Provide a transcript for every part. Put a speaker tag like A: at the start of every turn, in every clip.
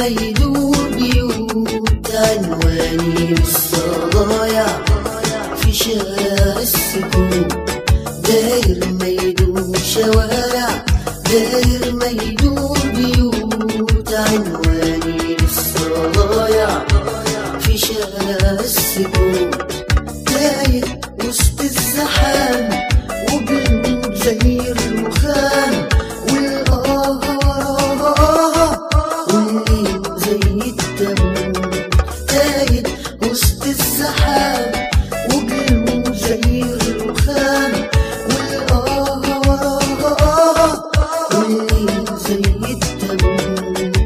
A: ما يدور بيوت عنواني لسه ضايع في شارع السكون داير ما يدور شوارع داير ما يدور بيوت عنواني لسه ضايع في شارع السكون تايه وسط الزحام وبنود زي الرخام والآه وراها والليل زي التابوت تايه وسط الزحام وبنود زي الرخام والآه وراها والليل زي التابوت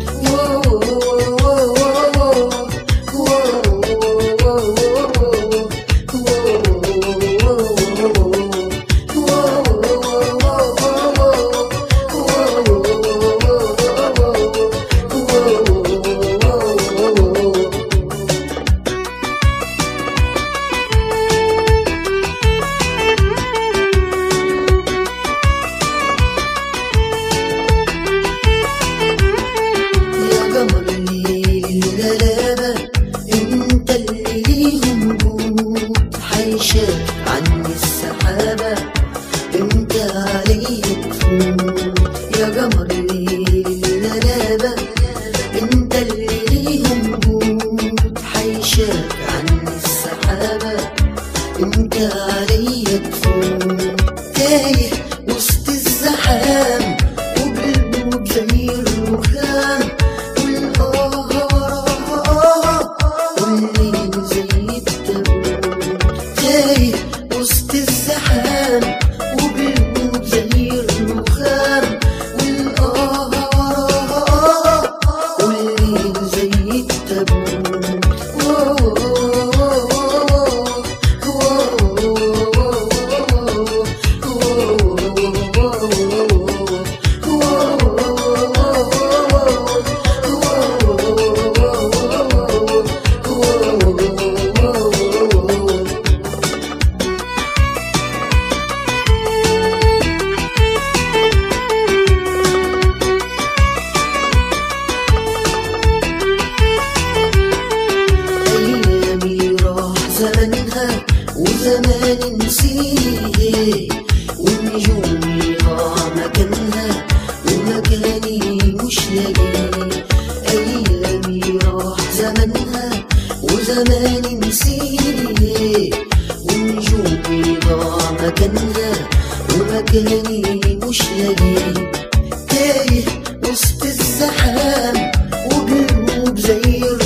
A: يا قمر الليل الغلابة انت اللي ليهم جود حيشاك عني السحابة انت علي تفوت يا قمر الليل الغلابة انت اللي ليهم جود حيشاك عني السحابة انت علي تفوت تايه وسط الزحام وقلبك زي الرخام والآه وراها والليل زي التابوت تايه وسط الزحام وقلبك زي الرخام والآه وراها والليل زي التابوت أيامي راح زمنها وزمان نسيه ونجومي ضاع مكانها ومكاني مش لاقيه أيامي راح زمنها وزمان نسيه ونجومي ضاع مكانها ومكاني مش لاقيه تايه وسط الزحام وقلوب زي